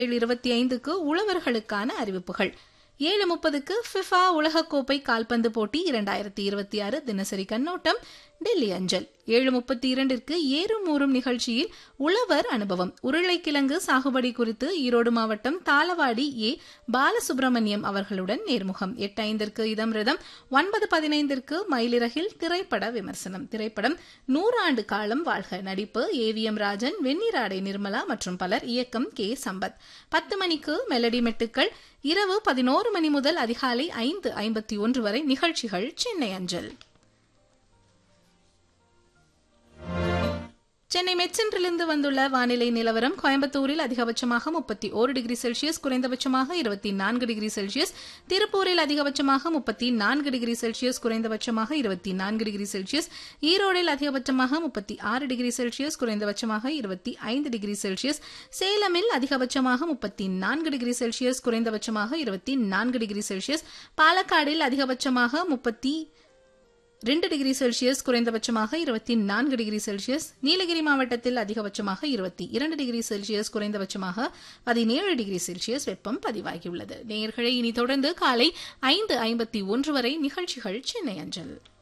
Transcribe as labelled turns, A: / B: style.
A: ஏழு இருபத்தி ஐந்துக்கு உழவர்களுக்கான அறிவிப்புகள் ஏழு முப்பதுக்கு ஃபிஃபா உலகக்கோப்பை கால்பந்து போட்டி இரண்டாயிரத்தி இருபத்தி ஆறு தினசரி கண்ணோட்டம் டெல்லி அஞ்சல் ஏழு முப்பத்தி இரண்டிற்கு ஏறும் ஊறும் நிகழ்ச்சியில் உழவர் அனுபவம் உருளைக்கிழங்கு சாகுபடி குறித்து ஈரோடு மாவட்டம் தாளவாடி ஏ பாலசுப்ரமணியம் அவர்களுடன் நேர்முகம் எட்டு ஐந்திற்கு இதம்ரிதம் ஒன்பது பதினைந்திற்கு மயிலிறகில் திரைப்பட விமர்சனம் திரைப்படம் நூறாண்டு காலம் வாழ்க நடிப்பு ஏவிஎம் ராஜன் வெண்ணிராடை நிர்மலா மற்றும் பலர் இயக்கம் கே சம்பத் பத்து மணிக்கு மெலடி மெட்டுக்கள் இரவு பதினோரு மணி முதல் அதிகாலை ஐந்து ஐம்பத்தி ஒன்று வரை நிகழ்ச்சிகள் சென்னை அஞ்சல் சென்னை மெட்சென்றிலிருந்து வந்துள்ள வானிலை நிலவரம் கோயம்புத்தூரில் அதிகபட்சமாக முப்பத்தி ஒரு டிகிரி செல்சியஸ் குறைந்தபட்சமாக இருபத்தி நான்கு டிகிரி செல்சியஸ் திருப்பூரில் அதிகபட்சமாக முப்பத்தி நான்கு டிகிரி செல்சியஸ் குறைந்தபட்சமாக இருபத்தி நான்கு டிகிரி செல்சியஸ் ஈரோடில் அதிகபட்சமாக முப்பத்தி ஆறு டிகிரி செல்சியஸ் குறைந்தபட்சமாக இருபத்தி ஐந்து டிகிரி செல்சியஸ் சேலமில் அதிகபட்சமாக முப்பத்தி நான்கு டிகிரி செல்சியஸ் குறைந்தபட்சமாக இருபத்தி நான்கு டிகிரி செல்சியஸ் பாலக்காடில் அதிகபட்சமாக முப்பத்தி ரெண்டு டிகிரி செல்சியஸ் குறைந்தபட்சமாக இருபத்தி நான்கு டிகிரி செல்சியஸ் நீலகிரி மாவட்டத்தில் அதிகபட்சமாக இருபத்தி இரண்டு டிகிரி செல்சியஸ் குறைந்தபட்சமாக பதினேழு டிகிரி செல்சியஸ் வெப்பம் பதிவாகியுள்ளது நேயர்களை இனி தொடர்ந்து காலை ஐந்து ஐம்பத்தி ஒன்று வரை நிகழ்ச்சிகள் சென்னை அஞ்சல்